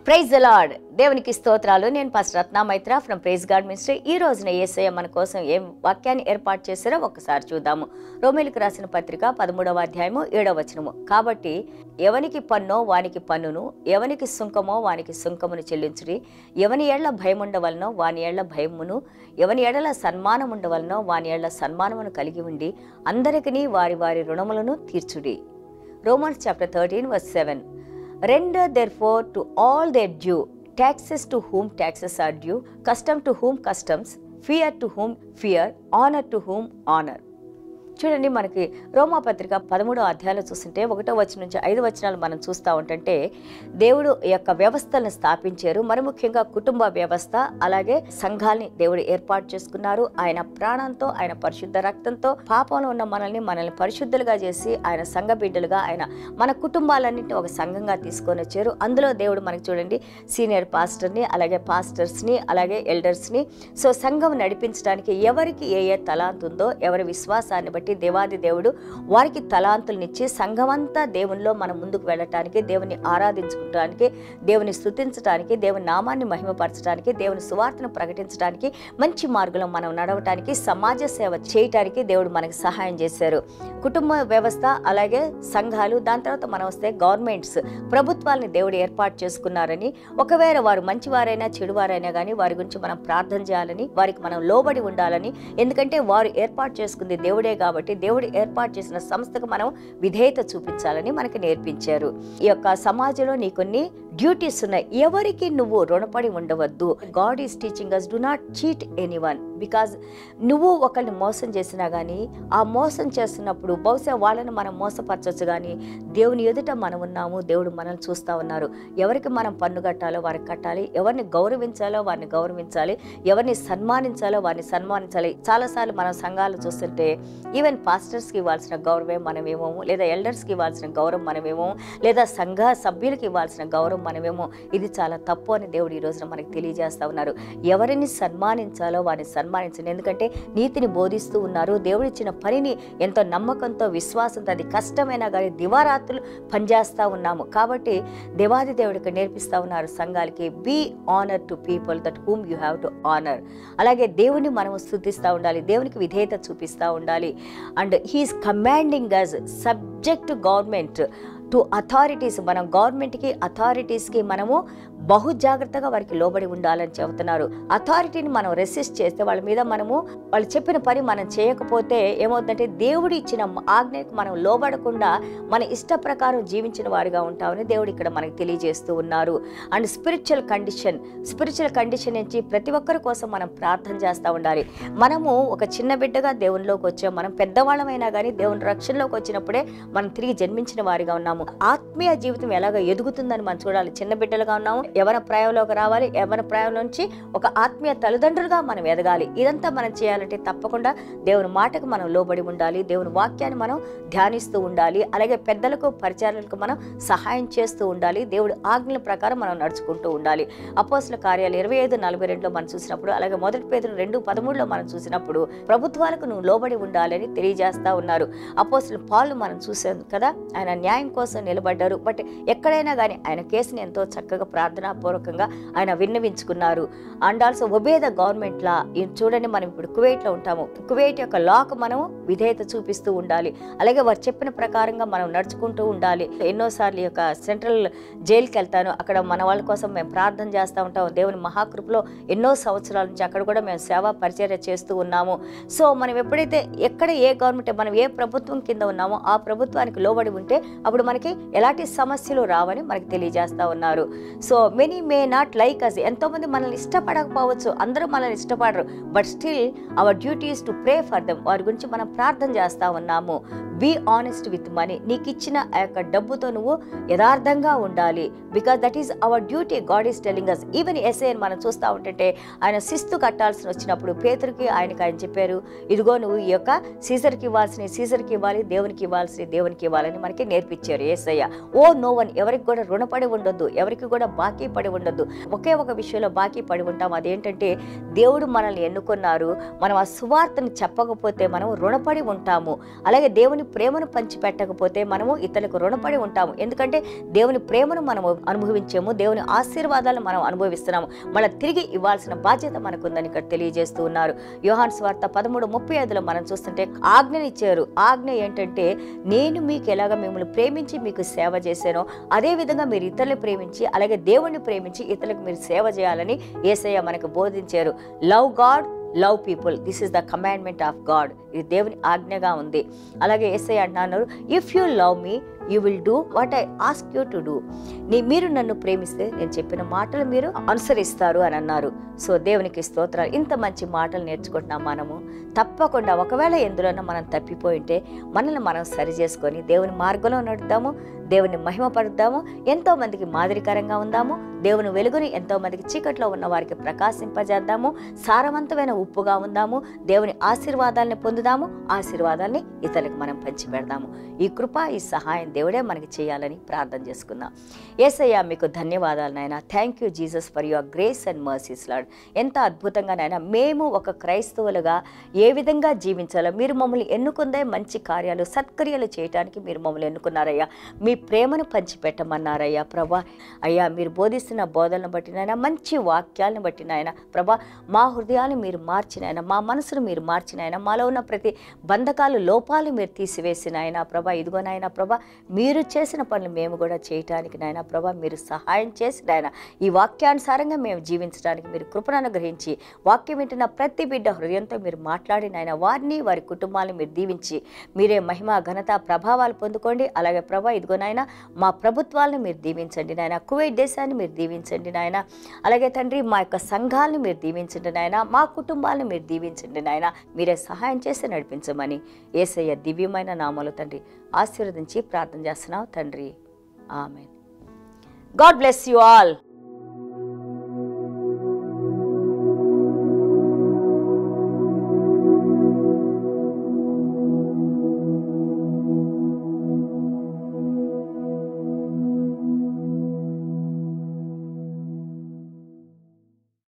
Praise lord దేవునికి స్తోత్రాలు నేను first Ratna Maitra from praise God ministry ఈ రోజున ఏసయ్య మన కోసం ఏం వాక్యాన్ని ఏర్పాటు చేశారో ఒకసారి చూద్దాము రోమిలకు రాసిన పత్రిక పదమూడవ అధ్యాయము ఏడవ వచనము కాబట్టి ఎవనికి పన్నో వానికి పన్నును ఎవనికి సుంకమో వానికి సుంకమును చెల్లించుడి ఎవని ఏళ్ల భయం ఉండవలనో వాని ఏళ్ల భయమును ఎవని ఏడల సన్మానం ఉండవలనో వాని ఏళ్ల సన్మానమును కలిగి ఉండి అందరికీ వారి వారి రుణములను తీర్చుడి Romans chapter thirteen verse seven Render therefore to all their due, taxes to whom taxes are due, custom to whom customs, fear to whom fear, honor to whom honor. చూడండి మనకి రోమా పత్రిక పదమూడో అధ్యాయంలో చూస్తుంటే ఒకటో వచనం నుంచి ఐదు వచనాలు మనం చూస్తూ ఉంటుంటే దేవుడు ఈ యొక్క వ్యవస్థలను స్థాపించారు మరి ముఖ్యంగా కుటుంబ వ్యవస్థ అలాగే సంఘాల్ని దేవుడు ఏర్పాటు చేసుకున్నారు ఆయన ప్రాణంతో ఆయన పరిశుద్ధ రక్తంతో పాపంలో ఉన్న మనల్ని మనల్ని పరిశుద్ధులుగా చేసి ఆయన సంఘ బిడ్డలుగా ఆయన మన కుటుంబాలన్నింటినీ ఒక సంఘంగా తీసుకొని వచ్చారు అందులో దేవుడు మనకి చూడండి సీనియర్ పాస్టర్ని అలాగే పాస్టర్స్ని అలాగే ఎల్డర్స్ని సో సంఘం నడిపించడానికి ఎవరికి ఏ ఏ తలాంత్ ఉందో ఎవరి విశ్వాసాన్ని బట్టి దేవాది దేవుడు వారికి తలాంతులనిచ్చి సంఘమంతా దేవునిలో మనం ముందుకు వెళ్ళటానికి దేవుని ఆరాధించుకోవడానికి దేవుని స్థుతించడానికి దేవుని నామాన్ని మహిమపరచడానికి దేవుని సువార్తను ప్రకటించడానికి మంచి మార్గంలో మనం నడవటానికి సమాజ సేవ చేయటానికి దేవుడు మనకి సహాయం చేశారు కుటుంబ వ్యవస్థ అలాగే సంఘాలు దాని తర్వాత మనం వస్తే గవర్నమెంట్స్ ప్రభుత్వాలని దేవుడు ఏర్పాటు చేసుకున్నారని ఒకవేళ వారు మంచివారైనా చెడువారైనా కానీ వారి గురించి మనం ప్రార్థన చేయాలని వారికి మనం లోబడి ఉండాలని ఎందుకంటే వారు ఏర్పాటు చేసుకుంది దేవుడే కాబట్టి దేవుడు ఏర్పాటు చేసిన సంస్థకు మనం విధేయత చూపించాలని మనకి నేర్పించారు ఈ యొక్క సమాజంలో నీ కొన్ని డ్యూటీస్ ఉన్నాయి ఎవరికి నువ్వు రుణపడి ఉండవద్దు God is teaching us do not cheat anyone because నువ్వు ఒకరిని మోసం చేసినా కానీ ఆ మోసం చేస్తున్నప్పుడు బహుశా వాళ్ళని మనం మోసపరచవచ్చు కానీ దేవుని ఎదుట మనం ఉన్నాము దేవుడు మనల్ని చూస్తూ ఉన్నారు ఎవరికి మనం పన్ను కట్టాలో వారికి కట్టాలి ఎవరిని గౌరవించాలో వారిని గౌరవించాలి ఎవరిని సన్మానించాలో వారిని సన్మానించాలి చాలాసార్లు మనం సంఘాలు చూస్తుంటే ఈవెన్ పాస్టర్స్కి ఇవ్వాల్సిన గౌరవం మనమేమో లేదా ఎల్డర్స్కి ఇవ్వాల్సిన గౌరవం మనమేమో లేదా సంఘ సభ్యులకి ఇవ్వాల్సిన గౌరవం మనమేమో ఇది చాలా తప్పు అని దేవుడు ఈ రోజున మనకి తెలియజేస్తా ఉన్నారు ఎవరిని సన్మానించాలో వారిని సన్మానించండి ఎందుకంటే నీతిని బోధిస్తూ ఉన్నారు దేవుడు ఇచ్చిన పనిని ఎంతో నమ్మకంతో విశ్వాసంతో అది కష్టమైనా కానీ దివారాత్రులు పనిచేస్తూ ఉన్నాము కాబట్టి దేవాది దేవుడికి నేర్పిస్తూ ఉన్నారు సంఘాలకి be honour to people that whom you have to honour అలాగే దేవుని మనం స్థుతిస్తూ ఉండాలి దేవునికి విధేయత చూపిస్తూ ఉండాలి and he is commanding us subject government to authorities మనం గవర్నమెంట్కి అథారిటీస్కి మనము బహు జాగ్రత్తగా వారికి లోబడి ఉండాలని చెబుతున్నారు అథారిటీని మనం రెసిస్ట్ చేస్తే వాళ్ళ మీద మనము వాళ్ళు చెప్పిన పని మనం చేయకపోతే ఏమవుతుందంటే దేవుడు ఇచ్చిన ఆజ్ఞకు మనం లోబడకుండా మన ఇష్ట ప్రకారం జీవించిన వారిగా ఉంటామని దేవుడు ఇక్కడ మనకి తెలియజేస్తూ ఉన్నారు and spiritual condition spiritual condition నుంచి ప్రతి ఒక్కరి కోసం మనం ప్రార్థన చేస్తూ ఉండాలి మనము ఒక చిన్న బిడ్డగా దేవునిలోకి వచ్చాం మనం పెద్దవాళ్ళమైనా కానీ దేవుని రక్షణలోకి వచ్చినప్పుడే మనం తిరిగి జన్మించిన వారిగా ఉన్నాము ఆత్మీయ జీవితం ఎలాగ ఎదుగుతుందని మనం చూడాలి చిన్న బిడ్డలుగా ఉన్నాము యవన ప్రాయంలోకి రావాలి యవన ప్రాయం నుంచి ఒక ఆత్మీయ తల్లిదండ్రులుగా మనం ఎదగాలి ఇదంతా మనం చేయాలంటే తప్పకుండా దేవుని మాటకు మనం లోబడి ఉండాలి దేవుని వాక్యాన్ని మనం ధ్యానిస్తూ ఉండాలి అలాగే పెద్దలకు పరిచారులకు మనం సహాయం చేస్తూ ఉండాలి దేవుడి ఆజ్ఞల ప్రకారం మనం నడుచుకుంటూ ఉండాలి అపోస్తుల కార్యాలు ఇరవై ఐదు నలభై రెండులో మనం చూసినప్పుడు అలాగే మొదటి పేదలు రెండు పదమూడులో మనం చూసినప్పుడు ప్రభుత్వాలకు నువ్వు లోబడి ఉండాలని తెలియజేస్తా ఉన్నారు అపోస్తుల పాలు మనం చూసాం కదా ఆయన న్యాయం కోసం నిలబడ్డారు బట్ ఎక్కడైనా కానీ ఆయన కేసుని ఎంతో చక్కగా ప్రార్థనాపూర్వకంగా ఆయన విన్నవించుకున్నారు and also obey the government law ఇది చూడండి మనం ఇప్పుడు కువైట్లో ఉంటాము కువైట్ యొక్క లాకు మనం విధేయత చూపిస్తూ ఉండాలి అలాగే వారు చెప్పిన ప్రకారంగా మనం నడుచుకుంటూ ఉండాలి ఎన్నోసార్లు ఈ యొక్క సెంట్రల్ జైలుకి వెళ్తాను అక్కడ మన వాళ్ళ కోసం మేము ప్రార్థన చేస్తూ ఉంటాం దేవుని మహాకృపలో ఎన్నో సంవత్సరాల నుంచి అక్కడ కూడా మేము సేవా పరిచర్య చేస్తూ ఉన్నాము సో మనం ఎప్పుడైతే ఎక్కడ ఏ గవర్నమెంట్ మనం ఏ ప్రభుత్వం కింద ఉన్నామో ఆ ప్రభుత్వానికి లోబడి ఉంటే అప్పుడు మనకి ఎలాంటి సమస్యలు రావని మనకి తెలియజేస్తా ఉన్నారు so many may not like us ఎంతోమంది మనల్ని ఇష్టపడకపోవచ్చు అందరూ మనల్ని ఇష్టపడరు but still our duties to pray for them వారి గురించి మనం ప్రార్థన చేస్తా ఉన్నాము బీ ఆనెస్ట్ విత్ మనీ నీకు ఇచ్చిన ఆ యొక్క డబ్బుతో నువ్వు యథార్థంగా ఉండాలి because that is our duty God is telling us even ఎస్ఏ మనం చూస్తూ ఉంటుంటే ఆయన శిస్తు కట్టాల్సి వచ్చినప్పుడు పేతురికి ఆయనకి ఆయన చెప్పారు ఇదిగో నువ్వు ఈ యొక్క సీజర్కి ఇవ్వాల్సిన సీజర్కి ఇవ్వాలి దేవునికి ఇవ్వాల్సిన దేవునికి ఇవ్వాలని మనకి నేర్పించారు ఏసయ్య ఓ నో వన్ ఎవరికి కూడా రుణపడి ఉండొద్దు ఎవరికి కూడా బాకీ బాకీ పడి ఉండొద్దు ఒకే ఒక విషయంలో బాకీ పడి ఉంటాం అదేంటంటే దేవుడు మనల్ని ఎన్నుకున్నారు మనం ఆ సువార్తను చెప్పకపోతే మనం రుణపడి ఉంటాము అలాగే దేవుని ప్రేమను పంచిపెట్టకపోతే మనము ఇతరులకు రుణపడి ఉంటాము ఎందుకంటే దేవుని ప్రేమను మనము అనుభవించాము దేవుని ఆశీర్వాదాలను మనం అనుభవిస్తున్నాము మళ్ళీ తిరిగి ఇవ్వాల్సిన బాధ్యత మనకుందని ఇక్కడ తెలియజేస్తూ ఉన్నారు యోహాన్ స్వార్త పదమూడు ముప్పై ఐదులో మనం చూస్తుంటే ఆజ్ఞనిచ్చారు ఆజ్ఞ ఏంటంటే నేను మీకు ఎలాగ మిమ్మల్ని ప్రేమించి మీకు సేవ చేశానో అదే విధంగా మీరు ఇతరులు ప్రేమించి అలాగే దేవుణ్ణి ప్రేమించి ఇతరులకు మీరు సేవ చేయాలని ఏసయ్య మనకు బోధించారు love God love people this is the commandment of God ఇది దేవుని ఆజ్ఞగా ఉంది అలాగే ఏసై అంటున్నారు if you love me you will do what I ask you to do నీ మీరు నన్ను ప్రేమిస్తే నేను చెప్పిన మాటలు మీరు అనుసరిస్తారు అని అన్నారు సో దేవునికి స్తోత్రాలు ఇంత మంచి మాటలు నేర్చుకుంటున్నాం మనము తప్పకుండా ఒకవేళ ఎందులోనో మనం తప్పిపోయింటే మనల్ని మనం సరి చేసుకొని దేవుని మార్గంలో నడుద్దాము దేవుని మహిమపడుద్దాము ఎంతో మందికి మాదిరికరంగా ఉందాము దేవుని వెలుగుని ఎంతో మందికి చీకట్లో ఉన్న వారికి ప్రకాశింపజేద్దాము సారవంతమైన ఉప్పుగా ఉందాము దేవుని ఆశీర్వాదాలను పొందుదాము ఆశీర్వాదాన్ని ఇతరులకు మనం పంచిపెడదాము ఈ కృప ఈ సహాయం దేవుడే మనకి చేయాలని ప్రార్థన చేసుకుందాం ఏసయ్య మీకు ధన్యవాదాలు నాయన thank you Jesus for your grace and mercies Lord ఎంత అద్భుతంగా నాయన మేము ఒక క్రైస్తవులుగా ఏ విధంగా జీవించాలో మీరు మమ్మల్ని ఎన్నుకుందే మంచి కార్యాలు సత్క్రియలు చేయడానికి మీరు మమ్మల్ని ఎన్నుకున్నారయ్యా మీ ప్రేమను పంచిపెట్టమన్నారయ్యా ప్రభా అయ్యా మీరు బోధిస్తున్న బోధనను బట్టి నాయన మంచి వాక్యాలను బట్టి నాయన ప్రభా మా హృదయాన్ని మీరు మార్చినాయన మా మనసును మీరు మార్చినాయన మాలో ఉన్న ప్రతి బంధకాలు లోపాలు మీరు తీసివేసిన ఆయన ప్రభా ఇదిగో నాయన ప్రభా మీరు చేసిన పనులు మేము కూడా చేయటానికి నాయన ప్రభా మీరు సహాయం చేసి నాయన ఈ వాక్యానుసారంగా మేము జీవించడానికి మీరు కృపను అనుగ్రహించి వాక్యం వింటున్న ప్రతి బిడ్డ హృదయంతో మీరు మాట్లాడి నాయన వారిని వారి కుటుంబాలను మీరు దీవించి మీరే మహిమ ఘనత ప్రభావాలు పొందుకోండి అలాగే ప్రభా ఇదిగో నాయన మా ప్రభుత్వాలను మీరు దీవించండి నాయన కువైట్ దేశాన్ని మీరు దీవించండి నాయన అలాగే తండ్రి మా యొక్క సంఘాలను మీరు దీవించండి నాయన మా కుటుంబాలను మీరు దీవించండి నాయన మీరే సహాయం చేసి నడిపించమని ఏసయ్య దివ్యమైన నామాలు తండ్రి ఆశీర్వదించి ప్రార్థన చేస్తున్నావు తండ్రి ఆమె గాడ్ బ్లెస్ యు ఆల్